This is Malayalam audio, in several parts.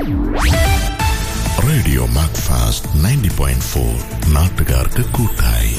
radio Macfast ninety point four നാട്ടുകാർക്ക് കൂട്ടായി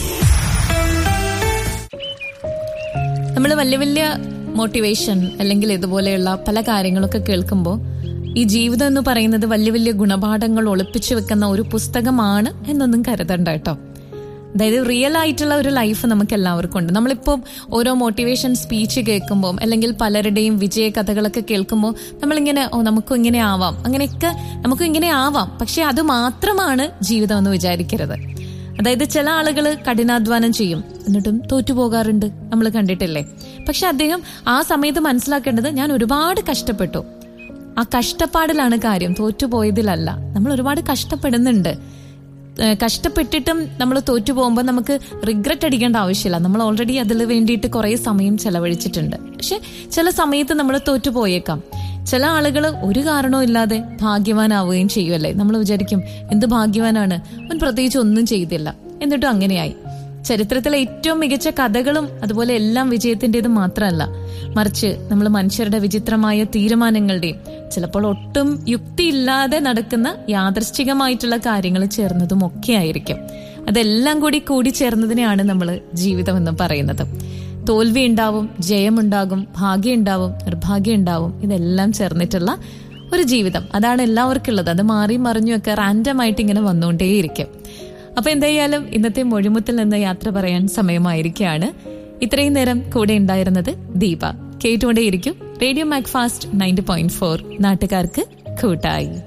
നമ്മൾ വലിയ വലിയ മോട്ടിവേഷൻ അല്ലെങ്കിൽ ഇതുപോലെയുള്ള പല കാര്യങ്ങളൊക്കെ കേൾക്കുമ്പോൾ ഈ ജീവിതം എന്ന് പറയുന്നത് വലിയ വലിയ ഗുണപാഠങ്ങൾ ഒളിപ്പിച്ചു വെക്കുന്ന ഒരു പുസ്തകമാണ് എന്നൊന്നും കരുതണ്ട കേട്ടോ അതായത് റിയൽ ആയിട്ടുള്ള ഒരു ലൈഫ് നമുക്ക് എല്ലാവർക്കും ഉണ്ട് നമ്മളിപ്പോൾ ഓരോ മോട്ടിവേഷൻ സ്പീച്ച് കേൾക്കുമ്പോൾ അല്ലെങ്കിൽ പലരുടെയും വിജയ കഥകളൊക്കെ കേൾക്കുമ്പോൾ നമ്മളിങ്ങനെ ഓ നമുക്കും ഇങ്ങനെ ആവാം അങ്ങനെയൊക്കെ നമുക്കും ഇങ്ങനെ ആവാം പക്ഷെ അത് മാത്രമാണ് ജീവിതം എന്ന് വിചാരിക്കരുത് അതായത് ചില ആളുകൾ കഠിനാധ്വാനം ചെയ്യും എന്നിട്ടും തോറ്റുപോകാറുണ്ട് നമ്മൾ കണ്ടിട്ടില്ലേ പക്ഷെ അദ്ദേഹം ആ സമയത്ത് മനസ്സിലാക്കേണ്ടത് ഞാൻ ഒരുപാട് കഷ്ടപ്പെട്ടു ആ കഷ്ടപ്പാടിലാണ് കാര്യം തോറ്റുപോയതിലല്ല നമ്മൾ ഒരുപാട് കഷ്ടപ്പെടുന്നുണ്ട് ഏഹ് കഷ്ടപ്പെട്ടിട്ടും നമ്മൾ തോറ്റു പോകുമ്പോൾ നമുക്ക് റിഗ്രറ്റ് അടിക്കേണ്ട ആവശ്യമില്ല നമ്മൾ ഓൾറെഡി അതിൽ വേണ്ടിയിട്ട് കുറേ സമയം ചെലവഴിച്ചിട്ടുണ്ട് പക്ഷെ ചില സമയത്ത് നമ്മൾ തോറ്റു പോയേക്കാം ചില ആളുകൾ ഒരു കാരണവും ഇല്ലാതെ ഭാഗ്യവാനാവുകയും ചെയ്യുമല്ലേ നമ്മൾ വിചാരിക്കും എന്ത് ഭാഗ്യവാനാണ് അവൻ പ്രത്യേകിച്ച് ഒന്നും ചെയ്തില്ല എന്നിട്ടും അങ്ങനെയായി ചരിത്രത്തിലെ ഏറ്റവും മികച്ച കഥകളും അതുപോലെ എല്ലാം വിജയത്തിൻ്റെത് മാത്രമല്ല മറിച്ച് നമ്മൾ മനുഷ്യരുടെ വിചിത്രമായ തീരുമാനങ്ങളുടെയും ചിലപ്പോൾ ഒട്ടും യുക്തിയില്ലാതെ നടക്കുന്ന യാദൃശ്ചികമായിട്ടുള്ള കാര്യങ്ങൾ ചേർന്നതും ഒക്കെ ആയിരിക്കും അതെല്ലാം കൂടി കൂടി ചേർന്നതിനെയാണ് നമ്മൾ ജീവിതം എന്ന് പറയുന്നത് തോൽവി ഉണ്ടാവും ജയമുണ്ടാകും ഭാഗ്യം ഉണ്ടാവും നിർഭാഗ്യം ഉണ്ടാവും ഇതെല്ലാം ചേർന്നിട്ടുള്ള ഒരു ജീവിതം അതാണ് എല്ലാവർക്കും ഉള്ളത് അത് മാറി മറിഞ്ഞുമൊക്കെ റാൻഡം ആയിട്ട് ഇങ്ങനെ വന്നുകൊണ്ടേയിരിക്കും അപ്പൊ എന്തായാലും ഇന്നത്തെ മൊഴിമുത്തിൽ നിന്ന് യാത്ര പറയാൻ സമയമായിരിക്കുകയാണ് ഇത്രയും നേരം കൂടെ ഉണ്ടായിരുന്നത് ദീപ കേട്ടുകൊണ്ടേയിരിക്കും radio Macfast ninety point four നാട്ടുകാർക്ക് കൂട്ടായി